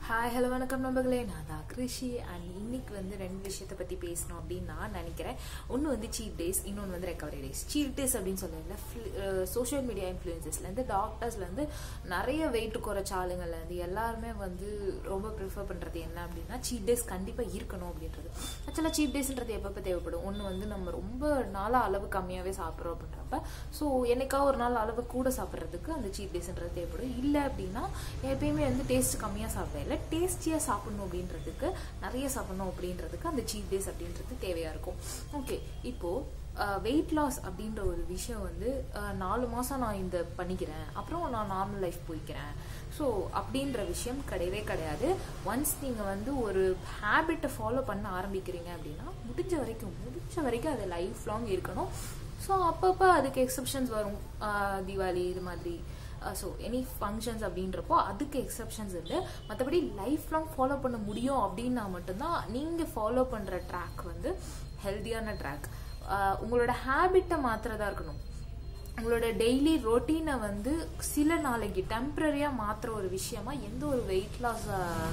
hi hello வணக்கம் நண்பர்களே நான் தான் கிருஷி அண்ட் இன்னைக்கு வந்து ரெண்டு விஷயத்தை பற்றி பேசணும் அப்படின்னு நான் நினைக்கிறேன் ஒன்று வந்து சீட் டேஸ் இன்னொன்று வந்து ரெக்கவரி டேஸ் சீட் டேஸ் அப்படின்னு சொல்லல சோஷியல் மீடியா இன்ஃப்ளூயன்சஸ்லேருந்து டாக்டர்ஸ்லேருந்து நிறைய வெயிட் குறைச்ச ஆளுங்கள்லேருந்து எல்லாருமே வந்து ரொம்ப ப்ரிஃபர் பண்ணுறது என்ன அப்படின்னா சீட் டேஸ் கண்டிப்பாக இருக்கணும் அப்படின்றது ஆக்சுவலாக சீட் டேஸ்ன்றது எப்பப்போ தேவைப்படும் ஒன்று வந்து நம்ம ரொம்ப நாளாக அளவு கம்மியாகவே சாப்பிட்றோம் அப்படின்றப்ப ஸோ என்னைக்கா ஒரு நாள் அளவு கூட சாப்பிட்றதுக்கு அந்த சீட் டேஸ்ன்றது தேவைப்படும் இல்லை அப்படின்னா எப்பயுமே வந்து டேஸ்ட் கம்மியாக சாப்பிடல டேஸ்டியாக சாப்பிடணும் அப்படின்றதுக்கு நிறைய சாப்பிடணும் அப்படின்றதுக்கு அந்த சீட் டேஸ் அப்படின்றது தேவையாக இருக்கும் ஓகே இப்போது வெயிட் லாஸ் அப்படின்ற ஒரு விஷயம் வந்து அஹ், நாலு மாதம் நான் இந்த பண்ணிக்கிறேன் அப்புறம் நான் நார்மல் லைஃப் போய்க்கிறேன் ஸோ அப்படின்ற விஷயம் கிடையவே கிடையாது ஒன்ஸ் நீங்கள் வந்து ஒரு ஹேபிட்டை ஃபாலோ பண்ண ஆரம்பிக்கிறீங்க அப்படின்னா முடிஞ்ச வரைக்கும் முடிஞ்ச வரைக்கும் அது லைஃப் லாங் இருக்கணும் ஸோ அப்பப்போ அதுக்கு எக்ஸப்ஷன்ஸ் வரும் அஹ், தீபாவளி இது மாதிரி ஸோ எனி ஃபங்க்ஷன்ஸ் அப்படின்றப்போ அதுக்கு எக்ஸப்ஷன்ஸ் இல்லை மற்றபடி லைஃப் லாங் ஃபாலோ பண்ண முடியும் அப்படின்னா மட்டும்தான் நீங்கள் ஃபாலோ பண்ணுற ட்ராக் வந்து ஹெல்த்தியான ட்ராக் உங்களோட ஹேபிட்டை மாத்திரதா இருக்கணும் உங்களோட டெய்லி ரொட்டீனை வந்து சில நாளைக்கு டெம்பரரியாக மாற்றுற ஒரு விஷயமா எந்த ஒரு வெயிட் லாஸ்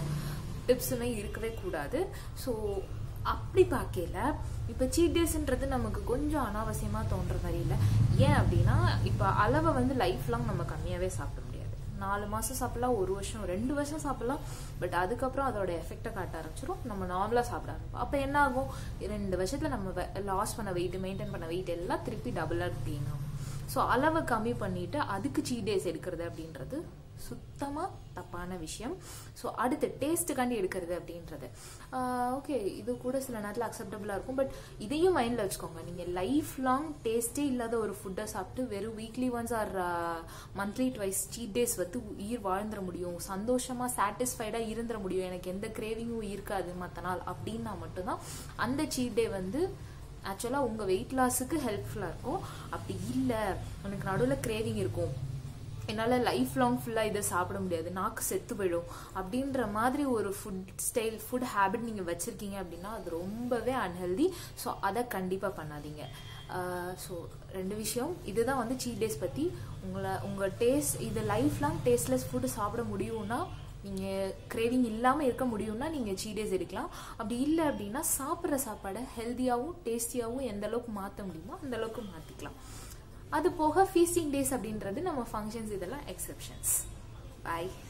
டிப்ஸுமே இருக்கவே கூடாது ஸோ அப்படி பார்க்கல இப்போ சீட் டேஸ்ன்றது நமக்கு கொஞ்சம் அனாவசியமாக தோன்ற மாதிரி இல்லை ஏன் அப்படின்னா இப்போ அளவை வந்து லைஃப் லாங் நம்ம கம்மியாகவே சாப்பிட முடியாது நாலு மாதம் சாப்பிடலாம் ஒரு வருஷம் ரெண்டு வருஷம் சாப்பிடலாம் பட் அதுக்கப்புறம் அதோட எஃபெக்டை காட்ட ஆரம்பிச்சிடும் நம்ம நார்மலாக சாப்பிட ஆரம்பிப்போம் அப்போ என்ன ஆகும் ரெண்டு வருஷத்தில் நம்ம லாஸ் பண்ண வெயிட் மெயின்டைன் பண்ண வெயிட் எல்லாம் திருப்பி டபுளாக கெயின் ஆகும் ஸோ அளவை கம்மி பண்ணிட்டு அதுக்கு சீட் டேஸ் எடுக்கிறது அப்படின்றது சுத்தமாக தப்பான விஷயம் ஸோ அடுத்து டேஸ்ட்டுக்காண்டி எடுக்கிறது அப்படின்றது ஓகே இது கூட சில நேரத்தில் அக்செப்டபுளாக இருக்கும் பட் இதையும் மைண்டில் வச்சுக்கோங்க நீங்கள் லைஃப் லாங் டேஸ்ட்டே இல்லாத ஒரு ஃபுட்டை சாப்பிட்டு வெறும் weekly once or monthly twice cheat days வந்து உயிர் வாழ்ந்துட முடியும் சந்தோஷமாக சாட்டிஸ்ஃபைடாக இருந்துட முடியும் எனக்கு எந்த கிரேவிங்கும் இருக்காது மற்ற நாள் அப்படின்னா மட்டும்தான் அந்த சீட் டே வந்து ஆக்சுவலாக உங்கள் வெயிட் லாஸுக்கு ஹெல்ப்ஃபுல்லாக இருக்கும் அப்படி இல்லை உனக்கு நடுவில் கிரேவிங் இருக்கும் என்னால் லைஃப் லாங் ஃபுல்லாக இதை சாப்பிட முடியாது நாக்கு செத்து போயிடும் அப்படின்ற மாதிரி ஒரு ஃபுட் ஸ்டைல் ஃபுட் ஹேபிட் நீங்கள் வச்சுருக்கீங்க அப்படின்னா அது ரொம்பவே அன்ஹெல்தி ஸோ அதை கண்டிப்பாக பண்ணாதீங்க ஸோ ரெண்டு விஷயம் இதுதான் வந்து சீட் டேஸ் பற்றி உங்களை உங்கள் டேஸ்ட் இது லைஃப் லாங் டேஸ்ட்லெஸ் ஃபுட்டு சாப்பிட முடியும்னா நீங்கள் கிரேவிங் இல்லாமல் இருக்க முடியும்னா நீங்கள் சீடேஸ் எடுக்கலாம் அப்படி இல்லை அப்படின்னா சாப்பிட்ற சாப்பாடை ஹெல்த்தியாகவும் டேஸ்டியாகவும் எந்த அளவுக்கு மாற்ற முடியுமோ அந்த அளவுக்கு மாற்றிக்கலாம் அது போக ஃபீஸ்டிங் டேஸ் அப்படின்றது நம்ம ஃபங்க்ஷன்ஸ் இதெல்லாம் எக்ஸெப்ஷன்ஸ் பாய்